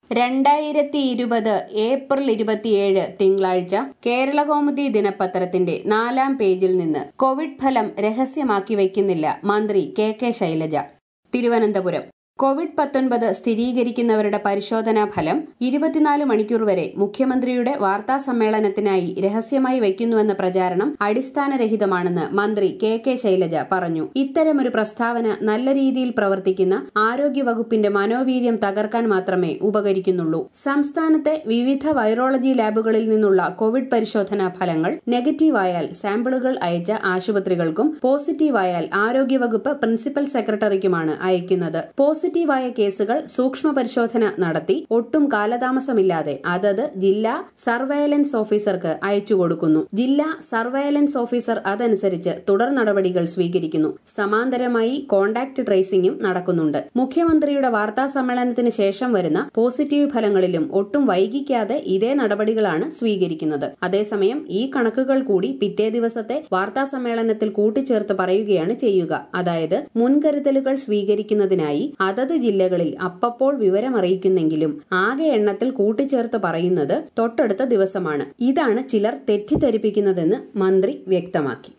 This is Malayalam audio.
രണ്ടായിരത്തി ഇരുപത് ഏപ്രിൽ ഇരുപത്തിയേഴ് തിങ്കളാഴ്ച കേരളകൗമുദി ദിനപത്രത്തിന്റെ നാലാം പേജിൽ നിന്ന് കോവിഡ് ഫലം രഹസ്യമാക്കി വയ്ക്കുന്നില്ല മന്ത്രി K K Shailaja Thiruvananthapuram covid പത്തൊൻപത് സ്ഥിരീകരിക്കുന്നവരുടെ പരിശോധനാ ഫലം ഇരുപത്തിനാല് മണിക്കൂർ വരെ മുഖ്യമന്ത്രിയുടെ വാർത്താ സമ്മേളനത്തിനായി രഹസ്യമായി വയ്ക്കുന്നുവെന്ന പ്രചാരണം അടിസ്ഥാനരഹിതമാണെന്ന് മന്ത്രി കെ കെ ശൈലജ പറഞ്ഞു ഇത്തരമൊരു പ്രസ്താവന നല്ല രീതിയിൽ പ്രവർത്തിക്കുന്ന ആരോഗ്യവകുപ്പിന്റെ മനോവീര്യം തകർക്കാൻ മാത്രമേ ഉപകരിക്കുന്നുള്ളൂ സംസ്ഥാനത്തെ വിവിധ വൈറോളജി ലാബുകളിൽ നിന്നുള്ള കോവിഡ് പരിശോധനാ ഫലങ്ങൾ നെഗറ്റീവായാൽ സാമ്പിളുകൾ അയച്ച ആശുപത്രികൾക്കും പോസിറ്റീവായാൽ ആരോഗ്യവകുപ്പ് പ്രിൻസിപ്പൽ സെക്രട്ടറിക്കുമാണ് അയക്കുന്നത് പോസിറ്റീവായ കേസുകൾ സൂക്ഷ്മ പരിശോധന നടത്തി ഒട്ടും കാലതാമസമില്ലാതെ അതത് ജില്ലാ സർവയലൻസ് ഓഫീസർക്ക് അയച്ചു കൊടുക്കുന്നു ജില്ലാ സർവയലൻസ് ഓഫീസർ അതനുസരിച്ച് തുടർ നടപടികൾ സ്വീകരിക്കുന്നു സമാന്തരമായി കോണ്ടാക്ട് ട്രേസിംഗും നടക്കുന്നുണ്ട് മുഖ്യമന്ത്രിയുടെ വാർത്താ സമ്മേളനത്തിന് ശേഷം വരുന്ന പോസിറ്റീവ് ഫലങ്ങളിലും ഒട്ടും വൈകിക്കാതെ ഇതേ നടപടികളാണ് സ്വീകരിക്കുന്നത് അതേസമയം ഈ കണക്കുകൾ കൂടി പിറ്റേ ദിവസത്തെ വാർത്താ സമ്മേളനത്തിൽ കൂട്ടിച്ചേർത്ത് പറയുകയാണ് ചെയ്യുക അതായത് മുൻകരുതലുകൾ സ്വീകരിക്കുന്നതിനായി അതത് ജില്ലകളിൽ അപ്പപ്പോൾ വിവരമറിയിക്കുന്നെങ്കിലും ആകെ എണ്ണത്തിൽ കൂട്ടിച്ചേർത്ത് പറയുന്നത് തൊട്ടടുത്ത ദിവസമാണ് ഇതാണ് ചിലർ തെറ്റിദ്ധരിപ്പിക്കുന്നതെന്ന് മന്ത്രി വ്യക്തമാക്കി